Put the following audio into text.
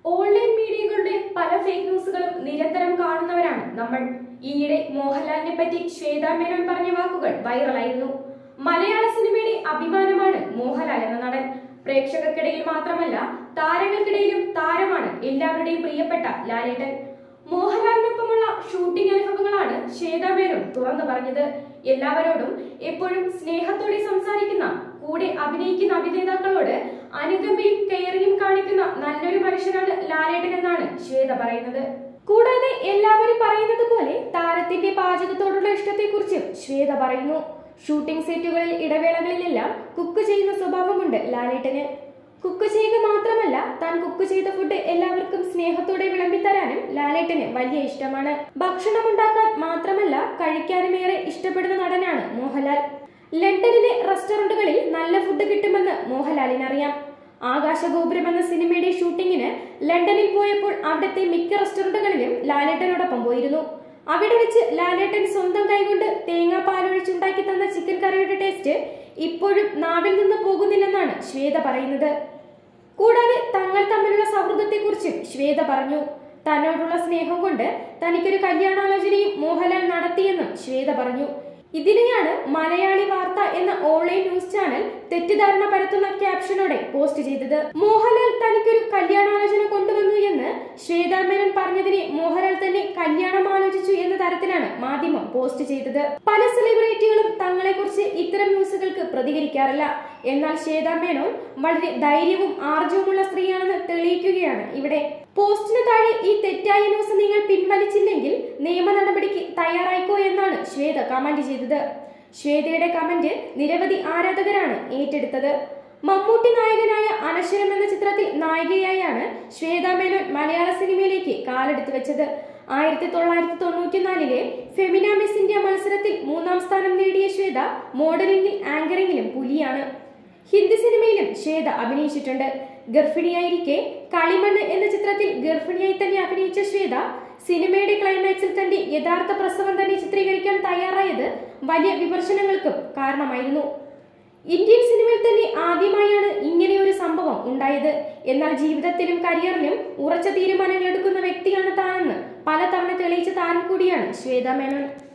online മീഡിയകളുടെ പല fake ന്യൂസുകളും നിരന്തരം കാണുന്നവരാണ് നമ്മൾ ഈയിടെ മോഹൻലാലിനെ പറ്റി ശ്വേതാ മേനോൻ പറഞ്ഞ വാക്കുകൾ വൈറലായിരുന്നു മലയാള സിനിമയുടെ അഭിമാനമാണ് മോഹൻലാൽ എന്ന നടൻ പ്രേക്ഷകർക്കിടയിൽ മാത്രമല്ല താരങ്ങൾക്കിടയിലും താരമാണ് എല്ലാവരുടെയും പ്രിയപ്പെട്ട ലാലേട്ടൻ മോഹൻലാലിനൊപ്പമുള്ള ഷൂട്ടിംഗ് അനുഭവങ്ങളാണ് ശ്വേതാ മേനോൻ തുറന്നു പറഞ്ഞത് എല്ലാവരോടും എപ്പോഴും സ്നേഹത്തോടെ സംസാരിക്കുന്ന കൂടെ അഭിനയിക്കുന്ന അഭിനേതാക്കളോട് അനുകമ്പയും കെയറിയും കാണിക്കുന്ന നല്ലൊരു മനുഷ്യനാണ് ലാലേട്ടൻ എന്നാണ് ശ്വേത പറയുന്നത് കൂടാതെ എല്ലാവരും പറയുന്നത് പോലെ താരത്തിന്റെ പാചകത്തോടുള്ള ഇഷ്ടത്തെക്കുറിച്ചും ശ്വേത പറയുന്നു ഷൂട്ടിംഗ് സെറ്റുകളിൽ ഇടവേളകളിലെല്ലാം കുക്ക് ചെയ്യുന്ന സ്വഭാവമുണ്ട് ലാലേട്ടന് കുക്ക് ചെയ്യുക മാത്രമല്ല താൻ കുക്ക് ചെയ്ത ഫുഡ് എല്ലാവർക്കും സ്നേഹത്തോടെ വിളമ്പിത്തരാനും ലാലേട്ടന് വലിയ ഇഷ്ടമാണ് ഭക്ഷണം ഉണ്ടാക്കാൻ മാത്രമല്ല കഴിക്കാനും ഏറെ ഇഷ്ടപ്പെടുന്ന നടനാണ് മോഹൻലാൽ ലണ്ടനിലെ റെസ്റ്റോറന്റുകളിൽ നല്ല ഫുഡ് കിട്ടുമെന്ന് മോഹൻലാലിനറിയാം ആകാശഗോപുരം എന്ന സിനിമയുടെ ഷൂട്ടിങ്ങിന് ലണ്ടനിൽ പോയപ്പോൾ അവിടുത്തെ മിക്ക റെസ്റ്റോറന്റുകളിലും ലാലേട്ടനോടൊപ്പം പോയിരുന്നു അവിടെ വെച്ച് ലാലേട്ടൻ സ്വന്തം കൈകൊണ്ട് തേങ്ങാപ്പാലൊഴിച്ചുണ്ടാക്കി തന്ന ചിക്കൻ കറിയുടെ ടേസ്റ്റ് ഇപ്പോഴും നാവിൽ നിന്ന് പോകുന്നില്ലെന്നാണ് ശ്വേത പറയുന്നത് കൂടാതെ തങ്ങൾ തമ്മിലുള്ള സൗഹൃദത്തെക്കുറിച്ചും ശ്വേത പറഞ്ഞു തന്നോടുള്ള സ്നേഹം കൊണ്ട് തനിക്കൊരു കല്യാണാലോചനയും മോഹൻലാൽ നടത്തിയെന്നും ശ്വേത പറഞ്ഞു ഇതിനെയാണ് മലയാളി വാർത്ത എന്ന ഓൺലൈൻ ന്യൂസ് ചാനൽ തെറ്റിദ്ധാരണ പരത്തുന്ന ക്യാപ്ഷനോടെ പോസ്റ്റ് ചെയ്തത് മോഹൻലാൽ തനിക്കൊരു കല്യാണാലോചന കൊണ്ടുവന്നു എന്ന് ശ്വേതാ മേനോൻ പറഞ്ഞതിനെ മോഹൻലാൽ തന്നെ കല്യാണം ആലോചിച്ചു എന്ന തരത്തിലാണ് മാധ്യമം പോസ്റ്റ് ചെയ്തത് പല സെലിബ്രിറ്റികളും തങ്ങളെക്കുറിച്ച് ഇത്തരം ന്യൂസുകൾക്ക് പ്രതികരിക്കാറില്ല എന്നാൽ ശ്വേതാ മേനോൻ വളരെ ധൈര്യവും ആർജവുമുള്ള സ്ത്രീയാണെന്ന് തെളിയിക്കുകയാണ് ഇവിടെ പോസ്റ്റിന് താഴെ ഈ തെറ്റായ ന്യൂസ് നിങ്ങൾ പിൻവലിച്ചില്ലെങ്കിൽ നിയമ നടപടിക്ക് തയ്യാറായിക്കോ എന്നാണ് ശ്വേത കമന്റ് ചെയ്തത് ശ്വേതയുടെ കമന്റ് നിരവധി ആരാധകരാണ് ഏറ്റെടുത്തത് മമ്മൂട്ടി നായകനായ അനശ്വരം എന്ന ചിത്രത്തിൽ നായികയായാണ് ശ്വേത മേനോൻ മലയാള സിനിമയിലേക്ക് കാലെടുത്തു വെച്ചത് ആയിരത്തി തൊള്ളായിരത്തി തൊണ്ണൂറ്റിനാലിലെ ഫെമിന മിസ് ഇന്ത്യ മത്സരത്തിൽ മൂന്നാം സ്ഥാനം നേടിയ ശ്വേത മോഡലിംഗിൽ ആങ്കറിംഗിലും പുലിയാണ് ഹിന്ദി സിനിമയിലും ശ്വേത അഭിനയിച്ചിട്ടുണ്ട് ഗർഭിണിയായിരിക്കെ കളിമണ്ണ് എന്ന ചിത്രത്തിൽ ഗർഭിണിയായി തന്നെ അഭിനയിച്ച ശ്വേത സിനിമയുടെ ക്ലൈമാക്സിൽ തന്റെ യഥാർത്ഥ പ്രസവം തന്നെ ചിത്രീകരിക്കാൻ തയ്യാറായത് വലിയ വിമർശനങ്ങൾക്കും കാരണമായിരുന്നു ഇന്ത്യൻ സിനിമയിൽ തന്നെ ആദ്യമായാണ് ഇങ്ങനെയൊരു സംഭവം ഉണ്ടായത് എന്നാൽ ജീവിതത്തിലും കരിയറിലും ഉറച്ച തീരുമാനങ്ങൾ എടുക്കുന്ന വ്യക്തിയാണ് താനെന്ന് പലതവണ തെളിയിച്ച താരം കൂടിയാണ് ശ്വേത മേനോൻ